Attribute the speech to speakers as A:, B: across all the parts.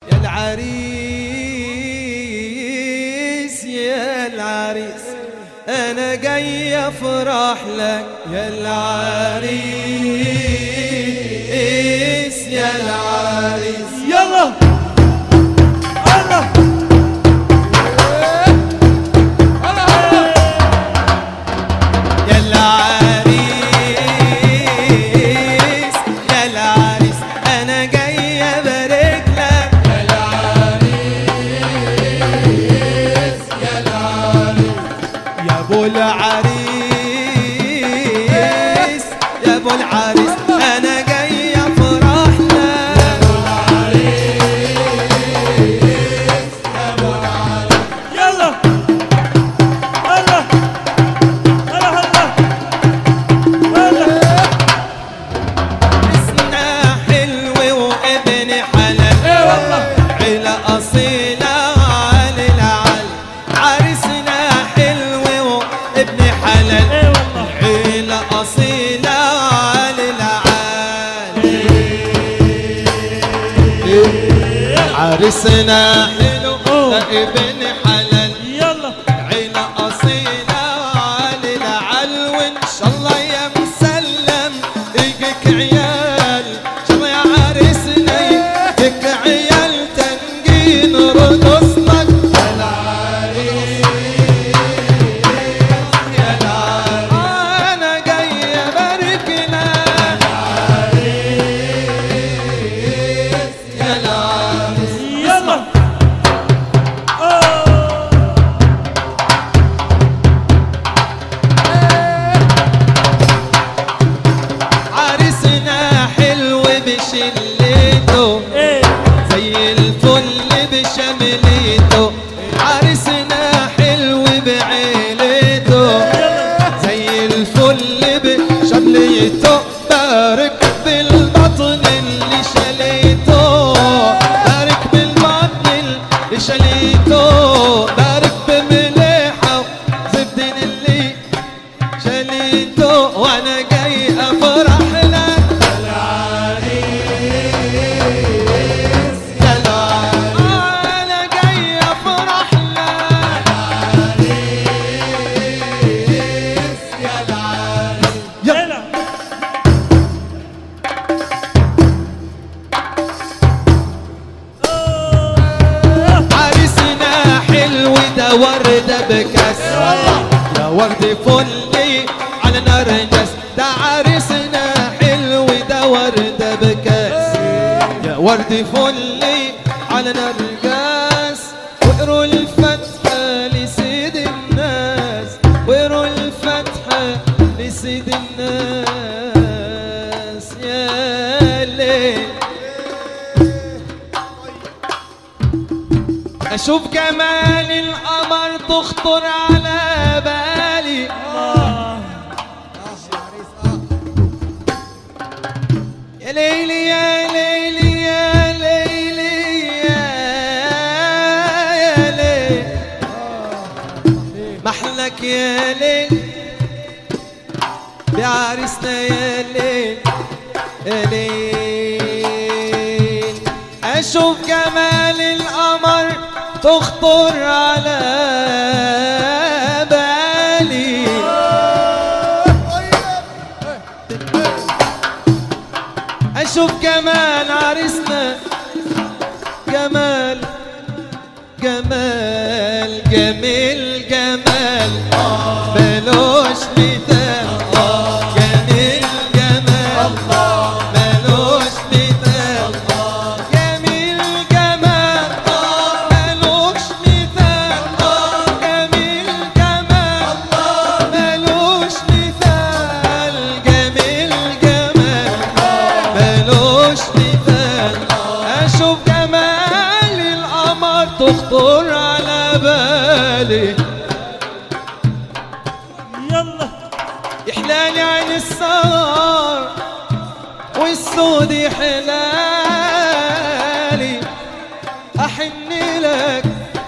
A: يا العريس يا العريس انا جاي افرح لك يا العريس يا العريس
B: يلا الله
A: يا العريس يا العريس انا جاي ابارك لك يا العريس يا العريس يا ابو العريس يا ابو العريس انا جاي افرح لك
B: يلا الله الله الله الله
A: اسمنا حلو وابن حلال
B: ايه والله
A: عيلة أصيلة على العل عرسنا حلو وابن حلال
B: ايه والله
A: عيلة أصيلة على العل عرسنا حلو ابن حلال
B: يلا
A: عيلة أصيلة على العل وإن شاء الله يا مسلم يجيك عيال إن شاء الله يا عرسنا يجيك عيال تنجين رقص لك يا العريس يا العريس أنا جاي أبارك لك يا العريس
B: يلا آه.
A: عرسنا حلو بشلته
B: ايه
A: زي الفل بشملته عرسنا حلو بعيلته زي الفل بشملته بارك بالبطن اللي شليته بارك بالبطن اللي شليته بارك بمليحة زبدين اللي شليته وانا جاي افرح لك يا العريس انا جاي افرح لك يا العريس
B: يلا آه.
A: عرسنا حلو ده وردة بكاس ده ورد فلي على نرجس ده عرسنا حلو ده وردة بكاس يا ورد فلي على نرجس واقروا الفتحة لسيد الناس واقروا الفتحة لسيد الناس يا ليل اشوف جمال القمر تخطر على بالي
B: آه.
A: يا ليلي يا ليلي يا ليلي يا يا ليل محلك يا ليل بعرسنا يا ليل يا ليل اشوف جمال القمر تخطر على بالي اشوف جمال عريسنا جمال جمال جميل جمال ملوش مثال جميل جمال ملوش مثال جميل جمال ملوش مثال جميل جمال ملوش مثال جميل جمال ملوش مثال اشوف جمال القمر تخطر على بالي
B: يلا
A: يحلالي عين السهر والسود يحلالي احن لك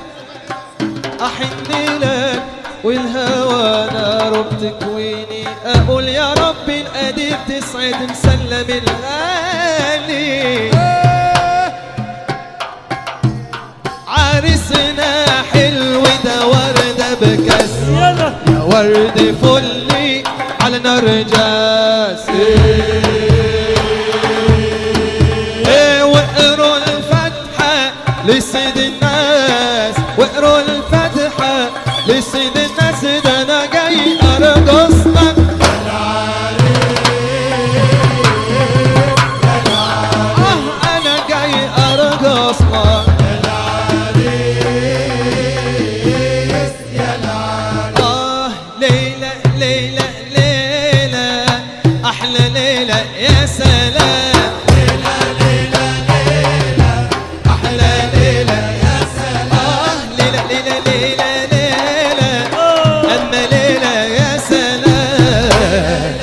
A: احن لك والهوى نار بتكويني اقول يا رب القدير تسعد مسلم الغالي عرسنا حلو ده وردة بكاس
B: يلا
A: يا ورد فلي على نرجس ايه واقروا الفتحة لسيد الناس واقروا الفتحة لسيد الناس ده انا جاي ارقص لك اه انا جاي ارقص لك آه ليلى ليلى ليلى أحلى ليلى يا سلام ليلى ليلى ليلى أحلى ليلى يا سلام آه ليلى ليلى ليلى ليلى أما ليلى يا سلام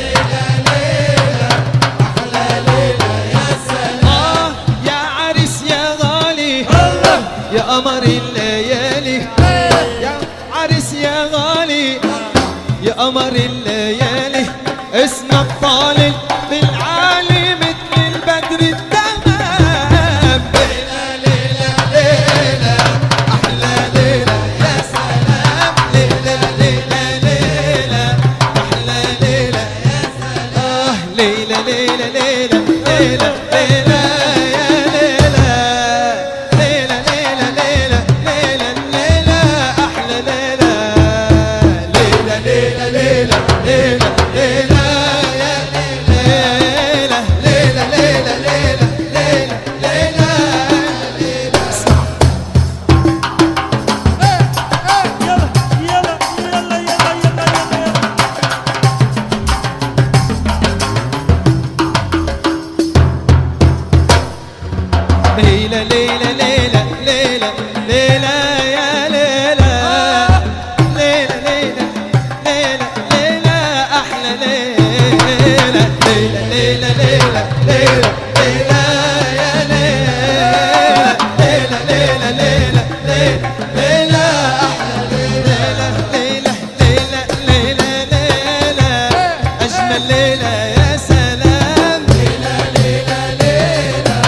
A: آه يا عريس يا غالي يا قمر الليالي يا عريس يا غالي يا قمر الليالي اسمك طالع بالعالي مثل البدر التمام ليلى ليلى ليلى احلى ليلى يا سلام ليلى ليلى ليلى احلى ليلى يا سلام ليلى ليلى ليلى ليلى ليلى يا ليلى ليلى ليلى ليلى ليلى ليلى احلى ليلى ليلى ليلى ليلى ليلى ليلى يا ليلى ليلى ليلى ليلى ليلى ليلى ليلى اسمع
B: يلا يلا يلا يلا يلا يلا
A: ليلى ليلى ليلى ليلى ليلى يا ليلى ليلى ليلى ليلى ليلى أحلى ليلى ليلى ليلى ليلى ليلى ليلى يا ليلى ليلى ليلى ليلى ليلى ليلى أحلى ليلى ليلى ليلى ليلى ليلى أجمل ليلى يا سلام ليلى ليلى ليلى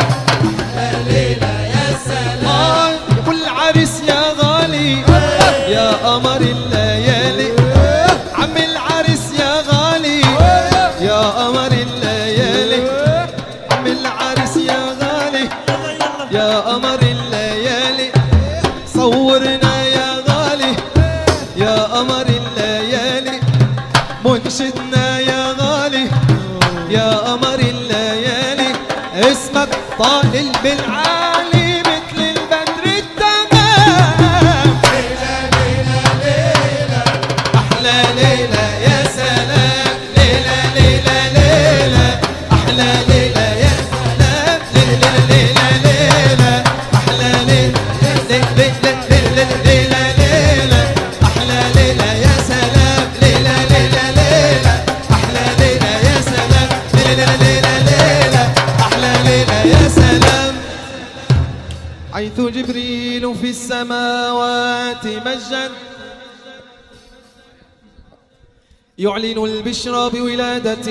A: آه، كل عريس يا غالي يا قمر الليالي عم العريس يا غالي يا قمر الليالي عم العريس يا غالي يا قمر الليالي صورنا يا غالي يا قمر الليالي منشدنا يا غالي يا قمر الليالي اسمك طائل بالعالي مثل البدر التمام أحلى ليلة يا سلام ليلة ليلة ليلة أحلى ليلة يا سلام ليلة ليلة ليلة أحلى ليلة ليلة ليلة ليلة ليلة أحلى ليلة يا سلام ليلة ليلة ليلة أحلى ليلة يا سلام ليلة ليلة ليلة أحلى ليلة يا سلام حيث جبريل في السماوات مجد يعلن البشرى بولادة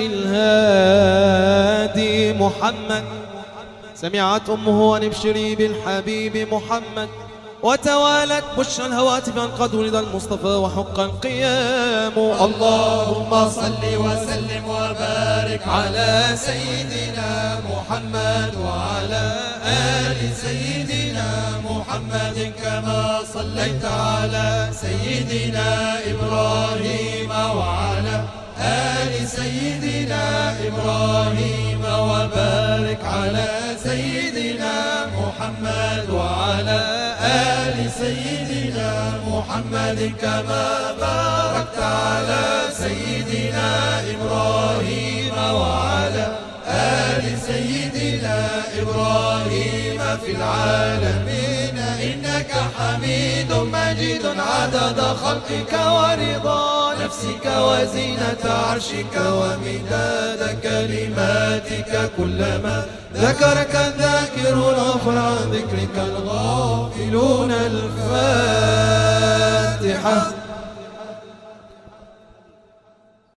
A: الهادي محمد سمعت أمه أن ابشري بالحبيب محمد وتوالت بشرى الهواتف أن قد ولد المصطفى وحق القيام اللهم صل وسلم وبارك على سيدنا محمد وعلى آل سيدنا محمد كما صليت على سيدنا إبراهيم وعلى آل سيدنا إبراهيم وبارك على سيدنا محمد وعلى آل سيدنا محمد كما باركت على سيدنا إبراهيم وعلى آل سيدنا إبراهيم في العالمين إنك حميد مجيد عدد خلقك ورضا نفسك وزينة عرشك ومداد كلماتك كلما ذكرك الذاكرون غفر عن ذكرك الغافلون الفاتحة